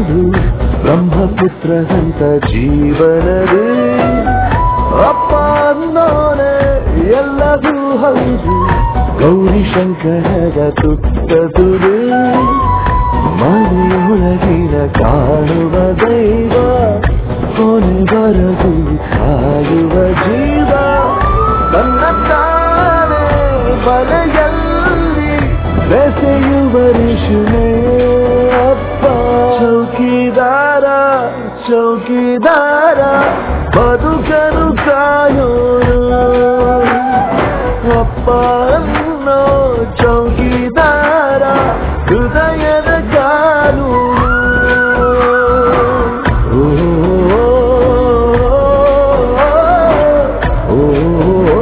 ಹೌದು ಬ್ರಹ್ಮಪುತ್ರದಂತ ಜೀವನವೇ ಅಪ್ಪ ಅನ್ನೋನೆ ಎಲ್ಲದೂ ಹೌದು ಗೌರಿ ಶಂಕರರ ತುತ್ತದುರೇ ಮನೆಯೊಳಗಿನ ಕಾಣುವ ದೈವ ಕೊನೆವರೆಗೂ ಕಾಯುವ ಜೀವ ನನ್ನ ತಾನೇ ಬಲೆಯಲ್ಲಿ ಬೆಸೆಯುವ ಋಷಿನೇ ಅಪ್ಪ ಚೌಕಿದಾರ ಚೌಕಿದಾರ ಬದುಕನು ಕಾಯೋರು ಅಪ್ಪ ಅನ್ನೋ ಚೌಕಿದಾರ ಹೃದಯದ ಕಾನೂನು ಓ, ಓ, ಓ,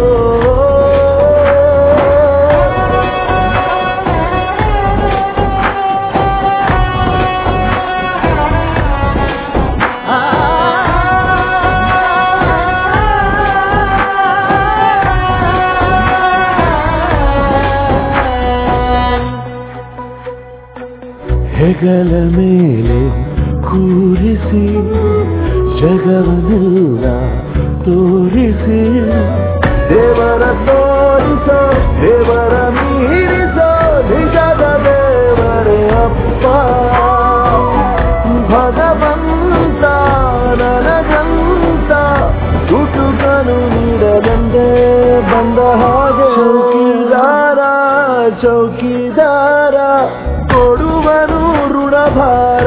ಹೆಗಲ ಮೇಲೆ ಕೂರಿಸಿ ಜಗವನ್ನೆಲ್ಲ ತೋರಿಸಿ ದೇವರ ತೋರಿಸೋ ದೇವರ ಮೀರಿಸೋ ನಿಜದ ದೇವರೇ ಅಪ್ಪ ಭಗವಂತ ನನಗಂತ ತುಟುಕನು ನೀಡದಂತೆ ಬಂದ ಹಾಗೆ ಚೌಕಿದಾರ ಚೌಕಿದಾರ ಕೊಡುವನು ಋಣಭಾರ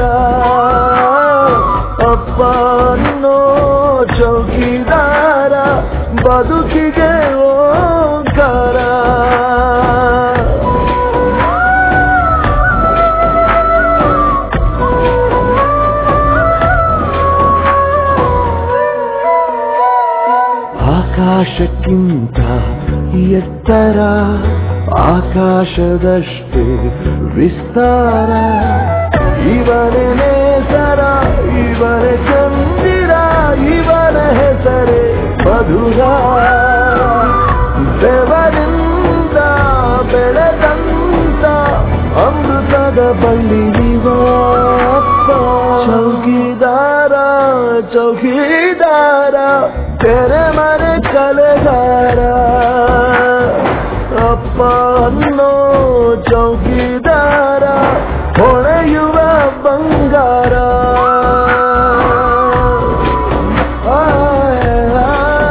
ಅಪ್ಪ ಅನ್ನೋ ಚೌಕಿದಾರ ಬದುಕಿಗೆ ಓಂಕಾರ ಆಕಾಶಕ್ಕಿಂತ ಎತ್ತರ ಆಕಾಶದಷ್ಟೇ ವಿಸ್ತಾರ ಇವನೇ ನೇಸರ ಇವನೇ ಚಂದಿರ ಇವನ ಹೆಸರೇ ಮಧುರ ಬೆವರಿಂದ ಬೆಳೆದಂತ ಅಮೃತದ ಬಳ್ಳಿ ಅಪ್ಪ ಚೌಕಿದಾರ ಚೌಕಿದಾರ ತೆರೆ ಮನೆ ಕಲೆಗಾರ ಅಪ್ಪ ಅನ್ನೋ ಚೌಕಿದಾರ ಹೊಳೆಯುವ ಬಂಗಾರ ಆ, ಆ,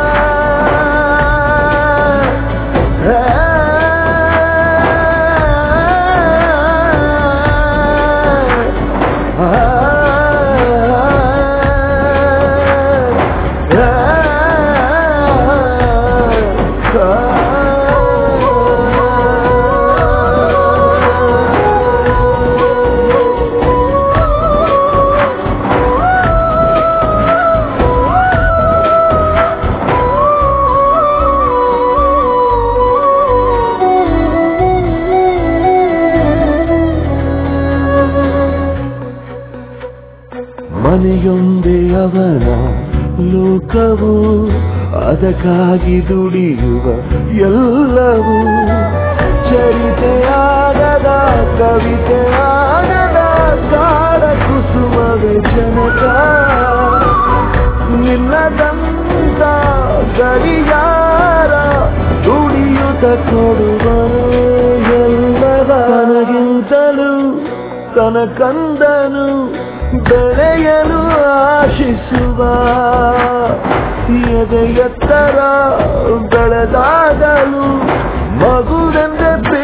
ಮನೆಯೊಂದೇ ಅವನ ಲೋಕವು ಅದಕ್ಕಾಗಿ ದುಡಿಯುವ ಎಲ್ಲವೂ ಚರಿತೆಯಾಗದ ಕವಿತೆಯಾಗದ ಕಾಡ ಕುಸುಮವೇ ಜನಕ ನಿನ್ನದಂತ ಗಡಿಯಾರ ದುಡಿಯುತ್ತ ಕೊಡುವ ಎಲ್ಲವ ತನಗಿಂತಲೂ ತನಕಂದನು ಬೆಳೆಯಲು ಆಶಿಸುವ ಎದೆ ಎತ್ತರ ಬೆಳೆದಾಗಲು ಮಗುವೆಂದೆ